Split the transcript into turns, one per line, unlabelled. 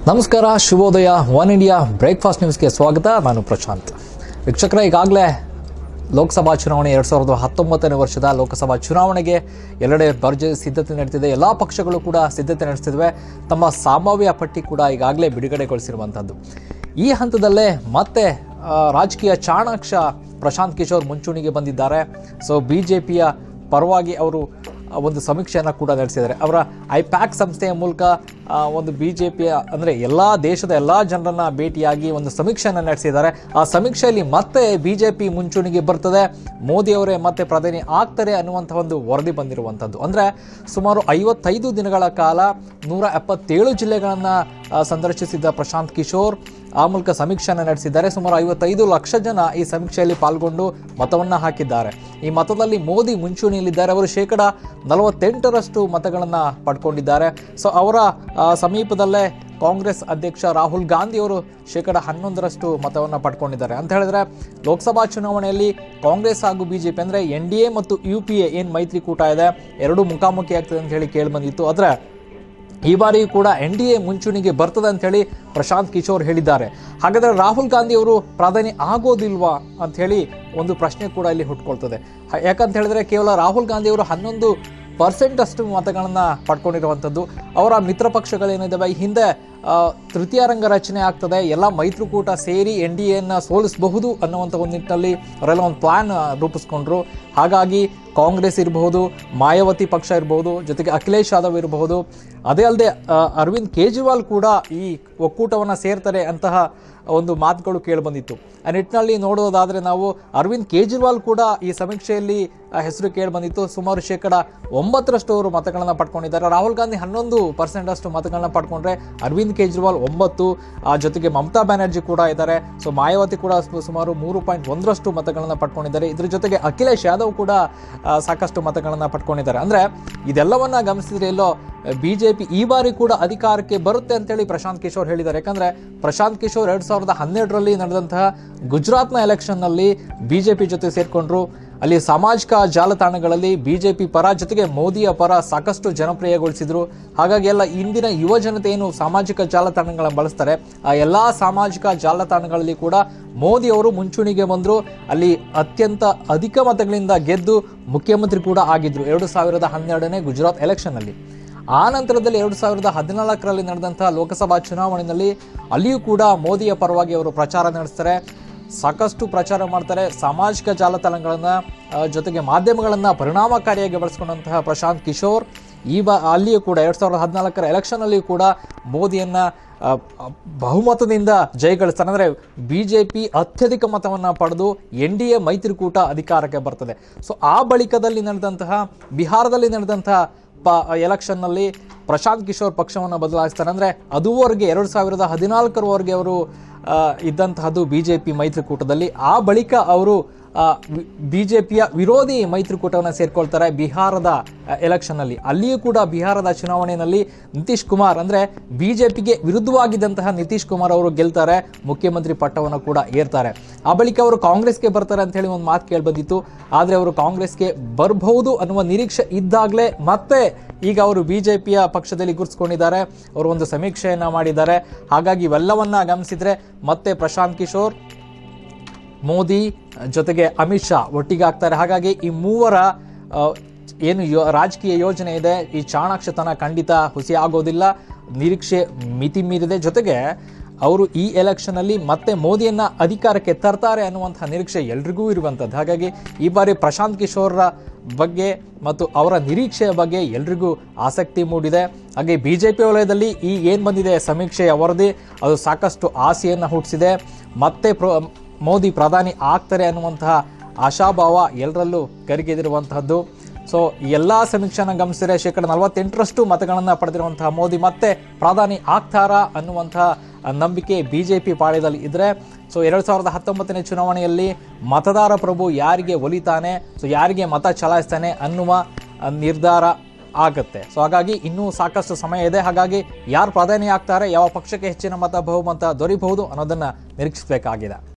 ನಮಸ್ಕಾರ ಶುಭೋದಯ one India breakfast ನ್ಯೂಸ್ಗೆ ಸ್ವಾಗತ ನಾನು ಪ್ರಶಾಂತ್ ವೀಕ್ಷಕರ ಈಗಾಗಲೇ ಲೋಕಸಭಾ ಚುನಾವಣೆ ಎರಡು ಸಾವಿರದ ಹತ್ತೊಂಬತ್ತನೇ ವರ್ಷದ ಲೋಕಸಭಾ ಚುನಾವಣೆಗೆ ಎಲ್ಲೆಡೆ ಭರ್ಜರಿ ಸಿದ್ಧತೆ ನಡೆದಿದೆ ಎಲ್ಲ ಪಕ್ಷಗಳು ಕೂಡ ಸಿದ್ಧತೆ ನಡೆಸ್ತಿದ್ವೆ ತಮ್ಮ ಸಂಭಾವ್ಯ ಪಟ್ಟಿ ಕೂಡ ಈಗಾಗಲೇ ಬಿಡುಗಡೆಗೊಳಿಸಿರುವಂಥದ್ದು ಈ ಹಂತದಲ್ಲೇ ಮತ್ತೆ ಆ, ರಾಜಕೀಯ ಚಾಣಾಕ್ಷ ಪ್ರಶಾಂತ್ ಕಿಶೋರ್ ಮುಂಚೂಣಿಗೆ ಬಂದಿದ್ದಾರೆ ಸೊ ಬಿ ಜೆ ಪಿಯ ಪರವಾಗಿ ಅವರು ಆ, ಒಂದು ಸಮೀಕ್ಷೆಯನ್ನು ಕೂಡ ನಡೆಸಿದ್ದಾರೆ ಅವರ ಐಪ್ಯಾಕ್ ಸಂಸ್ಥೆಯ ಮೂಲಕ ಆ, ಒಂದು ಬಿ ಜೆ ಪಿಯ ಅಂದರೆ ಎಲ್ಲ ದೇಶದ ಎಲ್ಲ ಜನರನ್ನ ಭೇಟಿಯಾಗಿ ಒಂದು ಸಮೀಕ್ಷೆಯನ್ನು ನಡೆಸಿದ್ದಾರೆ ಆ ಸಮೀಕ್ಷೆಯಲ್ಲಿ ಮತ್ತೆ ಬಿ ಜೆ ಪಿ ಮುಂಚೂಣಿಗೆ ಬರ್ತದೆ ಮೋದಿ ಅವರೇ ಮತ್ತೆ ಪ್ರಧಾನಿ ಆಗ್ತಾರೆ ಅನ್ನುವಂಥ ಒಂದು ವರದಿ ಬಂದಿರುವಂಥದ್ದು ಅಂದರೆ ಸುಮಾರು ಐವತ್ತೈದು ದಿನಗಳ ಕಾಲ ನೂರ ಎಪ್ಪತ್ತೇಳು ಜಿಲ್ಲೆಗಳನ್ನು ಸಂದರ್ಶಿಸಿದ್ದ ಪ್ರಶಾಂತ್ ಕಿಶೋರ್ ಆ ಮೂಲಕ ಸಮೀಕ್ಷೆಯನ್ನು ನಡೆಸಿದ್ದಾರೆ ಸುಮಾರು ಐವತ್ತೈದು ಲಕ್ಷ ಜನ ಈ ಸಮೀಕ್ಷೆಯಲ್ಲಿ ಪಾಲ್ಗೊಂಡು ಮತವನ್ನು ಹಾಕಿದ್ದಾರೆ ಈ ಮತದಲ್ಲಿ ಮೋದಿ ಮುಂಚೂಣಿಯಲ್ಲಿದ್ದಾರೆ ಅವರು ಶೇಕಡ ನಲವತ್ತೆಂಟರಷ್ಟು ಮತಗಳನ್ನು ಪಡ್ಕೊಂಡಿದ್ದಾರೆ ಸೊ ಅವರ ಆ, ಸಮೀಪದಲ್ಲೇ ಕಾಂಗ್ರೆಸ್ ಅಧ್ಯಕ್ಷ ರಾಹುಲ್ ಗಾಂಧಿ ಅವರು ಶೇಕಡ ಹನ್ನೊಂದರಷ್ಟು ಮತವನ್ನು ಪಡ್ಕೊಂಡಿದ್ದಾರೆ ಅಂತ ಹೇಳಿದ್ರೆ ಲೋಕಸಭಾ ಚುನಾವಣೆಯಲ್ಲಿ ಕಾಂಗ್ರೆಸ್ ಹಾಗೂ ಬಿಜೆಪಿ ಅಂದರೆ ಎನ್ ಡಿ ಎ ಮತ್ತು ಯು ಪಿ ಎ ಏನು ಮೈತ್ರಿಕೂಟ ಇದೆ ಎರಡೂ ಮುಖಾಮುಖಿ ಆಗ್ತದೆ ಅಂತ ಹೇಳಿ ಕೇಳಿ ಬಂದಿತ್ತು ಆದರೆ ಈ ಬಾರಿ ಕೂಡ ಎನ್ ಡಿ ಎ ಮುಂಚೂಣಿಗೆ ಬರ್ತದೆ ಅಂತ ಹೇಳಿ ಪ್ರಶಾಂತ್ ಕಿಶೋರ್ ಹೇಳಿದ್ದಾರೆ ಹಾಗಾದ್ರೆ ರಾಹುಲ್ ಗಾಂಧಿ ಅವರು ಪ್ರಧಾನಿ ಆಗೋದಿಲ್ವಾ ಅಂತ ಹೇಳಿ ಒಂದು ಪ್ರಶ್ನೆ ಕೂಡ ಇಲ್ಲಿ ಹುಟ್ಕೊಳ್ತದೆ ಹ- ಯಾಕಂತ ಹೇಳಿದ್ರೆ ಕೇವಲ ರಾಹುಲ್ ಗಾಂಧಿ ಅವರು ಹನ್ನೊಂದು ಪರ್ಸೆಂಟ್ ಅಷ್ಟು ಮತಗಳನ್ನು ಪಡ್ಕೊಂಡಿರುವಂಥದ್ದು ಅವರ ಮಿತ್ರ ಪಕ್ಷಗಳೇನಿದ್ದಾವೆ ಈ ಹಿಂದೆ ಆ, ತೃತೀಯ ರಂಗ ರಚನೆ ಆಗ್ತದೆ ಎಲ್ಲ ಮೈತ್ರಿಕೂಟ ಸೇರಿ ಎನ್ ಡಿ ಎನ್ನ ಸೋಲಿಸಬಹುದು ಅನ್ನುವಂಥ ಒಂದು ನಿಟ್ಟಿನಲ್ಲಿ ಅವರೆಲ್ಲ ಒಂದು ಪ್ಲಾನ್ ರೂಪಿಸ್ಕೊಂಡ್ರು ಹಾಗಾಗಿ ಕಾಂಗ್ರೆಸ್ ಇರಬಹುದು ಮಾಯಾವತಿ ಪಕ್ಷ ಇರಬಹುದು ಜೊತೆಗೆ ಅಖಿಲೇಶ್ ಯಾದವ್ ಇರಬಹುದು ಅದೇ ಅಲ್ಲದೆ ಅರವಿಂದ್ ಕೇಜ್ರಿವಾಲ್ ಕೂಡ ಈ ಒಕ್ಕೂಟವನ್ನು ಸೇರ್ತಾರೆ ಅಂತಹ ಒಂದು ಮಾತುಗಳು ಕೇಳಿಬಂದಿತ್ತು ಆ ನಿಟ್ಟಿನಲ್ಲಿ ನೋಡೋದಾದರೆ ನಾವು ಅರವಿಂದ್ ಕೇಜ್ರಿವಾಲ್ ಕೂಡ ಈ ಸಮೀಕ್ಷೆಯಲ್ಲಿ ಆ, ಹೆಸರು ಕೇಳಿಬಂದಿತ್ತು ಸುಮಾರು ಶೇಕಡ ಒಂಬತ್ತರಷ್ಟು ಅವರು ಮತಗಳನ್ನು ಪಡ್ಕೊಂಡಿದ್ದಾರೆ ರಾಹುಲ್ ಗಾಂಧಿ ಹನ್ನೊಂದು ಪರ್ಸೆಂಟ್ ಅಷ್ಟು ಮತಗಳನ್ನ ಪಡ್ಕೊಂಡ್ರೆ ಅರವಿಂದ್ ಕೇಜ್ರಿವಾಲ್ ಒಂಬತ್ತು ಆ ಜೊತೆಗೆ ಮಮತಾ ಬ್ಯಾನರ್ಜಿ ಕೂಡ ಇದ್ದಾರೆ ಸೊ ಮಾಯಾವತಿ ಕೂಡ ಸು- ಸುಮಾರು ಮೂರು ಪಾಯಿಂಟ್ ಒಂದರಷ್ಟು ಮತಗಳನ್ನು ಪಡ್ಕೊಂಡಿದ್ದಾರೆ ಇದ್ರ ಜೊತೆಗೆ ಅಖಿಲೇಶ್ ಯಾದವ್ ಕೂಡ ಆ, ಸಾಕಷ್ಟು ಮತಗಳನ್ನು ಪಡ್ಕೊಂಡಿದ್ದಾರೆ ಅಂದ್ರೆ ಇದೆಲ್ಲವನ್ನ ಗಮನಿಸಿದ್ರೆ ಎಲ್ಲೋ ಬಿಜೆಪಿ ಈ ಬಾರಿ ಕೂಡ ಅಧಿಕಾರಕ್ಕೆ ಬರುತ್ತೆ ಅಂತೇಳಿ ಪ್ರಶಾಂತ್ ಕಿಶೋರ್ ಹೇಳಿದ್ದಾರೆ ಯಾಕಂದ್ರೆ ಪ್ರಶಾಂತ್ ಕಿಶೋರ್ ಎರಡ್ ಸಾವಿರದ ಹನ್ನೆರಡರಲ್ಲಿ ನಡೆದಂತಹ ಗುಜರಾತ್ನ ಎಲೆಕ್ಷನ್ನಲ್ಲಿ ಬಿಜೆಪಿ ಜೊತೆ ಸೇರ್ಕೊಂಡ್ರು ಅಲ್ಲಿ ಸಾಮಾಜಿಕ ಜಾಲತಾಣಗಳಲ್ಲಿ ಬಿಜೆಪಿ ಪರ ಜೊತೆಗೆ ಮೋದಿಯ ಪರ ಸಾಕಷ್ಟು ಜನಪ್ರಿಯಗೊಳಿಸಿದ್ರು ಹಾಗಾಗಿ ಎಲ್ಲ ಇಂದಿನ ಯುವ ಜನತೆ ಏನು ಸಾಮಾಜಿಕ ಜಾಲತಾಣಗಳನ್ನು ಬಳಸ್ತಾರೆ ಆ ಎಲ್ಲಾ ಸಾಮಾಜಿಕ ಜಾಲತಾಣಗಳಲ್ಲಿ ಕೂಡ ಮೋದಿ ಅವರು ಮುಂಚೂಣಿಗೆ ಬಂದ್ರು ಅಲ್ಲಿ ಅತ್ಯಂತ ಅಧಿಕ ಮತಗಳಿಂದ ಗೆದ್ದು ಮುಖ್ಯಮಂತ್ರಿ ಕೂಡ ಆಗಿದ್ರು ಎರಡು ಸಾವಿರದ ಹನ್ನೆರಡನೇ ಗುಜರಾತ್ ಎಲೆಕ್ಷನ್ನಲ್ಲಿ ಆ ನಂತರದಲ್ಲಿ ಎರಡು ಸಾವಿರದ ಹದಿನಾಲ್ಕರಲ್ಲಿ ನಡೆದಂತಹ ಲೋಕಸಭಾ ಚುನಾವಣೆಯಲ್ಲಿ ಅಲ್ಲಿಯೂ ಕೂಡ ಮೋದಿಯ ಪರವಾಗಿ ಅವರು ಪ್ರಚಾರ ನಡೆಸ್ತಾರೆ ಸಾಕಷ್ಟು ಪ್ರಚಾರ ಮಾಡ್ತಾರೆ ಸಾಮಾಜಿಕ ಜಾಲತಾಣಗಳನ್ನು ಜೊತೆಗೆ ಮಾಧ್ಯಮಗಳನ್ನು ಪರಿಣಾಮಕಾರಿಯಾಗಿ ಬಳಸ್ಕೊಂಡಂತಹ ಪ್ರಶಾಂತ್ ಕಿಶೋರ್ ಈ ಬಾ ಅಲ್ಲಿಯೂ ಕೂಡ ಎರಡು ಸಾವಿರದ ಹದಿನಾಲ್ಕರ ಎಲೆಕ್ಷನಲ್ಲಿಯೂ ಕೂಡ ಮೋದಿಯನ್ನ ಆ, ಬಹುಮತದಿಂದ ಜಯಗಳಿಸ್ತಾರೆ ಅಂದರೆ ಬಿ ಜೆ ಪಿ ಅತ್ಯಧಿಕ ಮತವನ್ನು ಪಡೆದು ಎನ್ ಡಿ ಎ ಮೈತ್ರಿಕೂಟ ಅಧಿಕಾರಕ್ಕೆ ಬರ್ತದೆ ಸೊ ಆ ಬಳಿಕದಲ್ಲಿ ನಡೆದಂತಹ ಬಿಹಾರದಲ್ಲಿ ನಡೆದಂತಹ ಪ ಎಲೆಕ್ಷನ್ನಲ್ಲಿ ಪ್ರಶಾಂತ್ ಕಿಶೋರ್ ಪಕ್ಷವನ್ನು ಬದಲಾಯಿಸ್ತಾರೆ ಅಂದರೆ ಅದುವರೆಗೆ ಎರಡು ಸಾವಿರದ ಹದಿನಾಲ್ಕರವರೆಗೆ ಅವರು ಆ, ಇದ್ದಂತಹದ್ದು ಬಿ ಜೆ ಪಿ ಮೈತ್ರಿಕೂಟದಲ್ಲಿ ಆ ಬಳಿಕ ಅವರು ಬಿ ಜೆ ಪಿಯ ವಿರೋಧಿ ಮೈತ್ರಿಕೂಟವನ್ನು ಸೇರ್ಕೊಳ್ತಾರೆ ಬಿಹಾರದ ಎಲೆಕ್ಷನ್ನಲ್ಲಿ ಅಲ್ಲಿಯೂ ಕೂಡ ಬಿಹಾರದ ಚುನಾವಣೆಯಲ್ಲಿ ನಿತೀಶ್ ಕುಮಾರ್ ಅಂದರೆ ಬಿ ಜೆ ಪಿಗೆ ವಿರುದ್ಧವಾಗಿದ್ದಂತಹ ನಿತೀಶ್ ಕುಮಾರ್ ಅವರು ಗೆಲ್ತಾರೆ ಮುಖ್ಯಮಂತ್ರಿ ಪಟ್ಟವನ್ನು ಕೂಡ ಏರ್ತಾರೆ ಆ ಬಳಿಕ ಅವರು ಕಾಂಗ್ರೆಸ್ಗೆ ಬರ್ತಾರೆ ಅಂತ ಹೇಳಿ ಒಂದು ಮಾತು ಕೇಳಿಬಂದಿತ್ತು ಆದರೆ ಅವರು ಕಾಂಗ್ರೆಸ್ಗೆ ಬರಬಹುದು ಅನ್ನುವ ನಿರೀಕ್ಷೆ ಇದ್ದಾಗಲೇ ಮತ್ತೆ ಈಗ ಅವರು ಬಿಜೆಪಿಯ ಪಕ್ಷದಲ್ಲಿ ಗುರುತಿಸ್ಕೊಂಡಿದ್ದಾರೆ ಅವರು ಒಂದು ಸಮೀಕ್ಷೆಯನ್ನ ಮಾಡಿದ್ದಾರೆ ಹಾಗಾಗಿ ಇವೆಲ್ಲವನ್ನ ಗಮನಿಸಿದ್ರೆ ಮತ್ತೆ ಪ್ರಶಾಂತ್ ಕಿಶೋರ್ ಮೋದಿ ಜೊತೆಗೆ ಅಮಿತ್ ಶಾ ಒಟ್ಟಿಗೆ ಆಗ್ತಾರೆ ಹಾಗಾಗಿ ಈ ಮೂವರ ಆ, ಏನು ಯೋ ರಾಜಕೀಯ ಯೋಜನೆ ಇದೆ ಈ ಚಾಣಾಕ್ಷತನ ಖಂಡಿತ ಹುಸಿ ಆಗೋದಿಲ್ಲ ನಿರೀಕ್ಷೆ ಮಿತಿ ಮೀರಿದೆ ಜೊತೆಗೆ ಅವರು ಈ ಎಲೆಕ್ಷನಲ್ಲಿ ಮತ್ತೆ ಮೋದಿಯನ್ನ ಅಧಿಕಾರಕ್ಕೆ ತರ್ತಾರೆ ಅನ್ನುವಂತಹ ನಿರೀಕ್ಷೆ ಎಲ್ರಿಗೂ ಇರುವಂಥದ್ದು ಹಾಗಾಗಿ ಈ ಬಾರಿ ಪ್ರಶಾಂತ್ ಕಿಶೋರ್ರ ಬಗ್ಗೆ ಮತ್ತು ಅವರ ನಿರೀಕ್ಷೆಯ ಬಗ್ಗೆ ಎಲ್ರಿಗೂ ಆಸಕ್ತಿ ಮೂಡಿದೆ ಹಾಗೆ ಬಿ ಜೆ ಪಿ ವಲಯದಲ್ಲಿ ಈ ಏನು ಬಂದಿದೆ ಸಮೀಕ್ಷೆಯ ವರದಿ ಅದು ಸಾಕಷ್ಟು ಆಸೆಯನ್ನು ಹುಟ್ಟಿಸಿದೆ ಮತ್ತೆ ಪ್ರ ಮೋದಿ ಪ್ರಧಾನಿ ಆಗ್ತಾರೆ ಅನ್ನುವಂತಹ ಆಶಾಭಾವ ಎಲ್ಲರಲ್ಲೂ ಕರಿಗೆದಿರುವಂತಹದ್ದು ಸೊ ಎಲ್ಲ ಸಮೀಕ್ಷೆನ ಗಮನಿಸಿದರೆ ಶೇಕಡ ನಲವತ್ತೆಂಟರಷ್ಟು ಮತಗಳನ್ನು ಪಡೆದಿರುವಂತಹ ಮೋದಿ ಮತ್ತೆ ಪ್ರಧಾನಿ ಆಗ್ತಾರಾ ಅನ್ನುವಂತಹ ನಂಬಿಕೆ ಬಿ ಜೆ ಪಿ ಪಾಳ್ಯದಲ್ಲಿ ಇದ್ರೆ ಸೊ ಎರಡು ಸಾವಿರದ ಹತ್ತೊಂಬತ್ತನೇ ಚುನಾವಣೆಯಲ್ಲಿ ಮತದಾರ ಪ್ರಭು ಯಾರಿಗೆ ಒಲಿತಾನೆ ಸೊ ಯಾರಿಗೆ ಮತ ಚಲಾಯಿಸ್ತಾನೆ ಅನ್ನುವ ಆ, ನಿರ್ಧಾರ ಆಗುತ್ತೆ ಸೊ ಹಾಗಾಗಿ ಇನ್ನೂ ಸಾಕಷ್ಟು ಸಮಯ ಇದೆ ಹಾಗಾಗಿ ಯಾರು ಪ್ರಧಾನಿ ಆಗ್ತಾರೆ ಯಾವ ಪಕ್ಷಕ್ಕೆ ಹೆಚ್ಚಿನ ಮತ ಬಹುಮತ ದೊರೆಯಬಹುದು ಅನ್ನೋದನ್ನ ನಿರೀಕ್ಷಿಸಬೇಕಾಗಿದೆ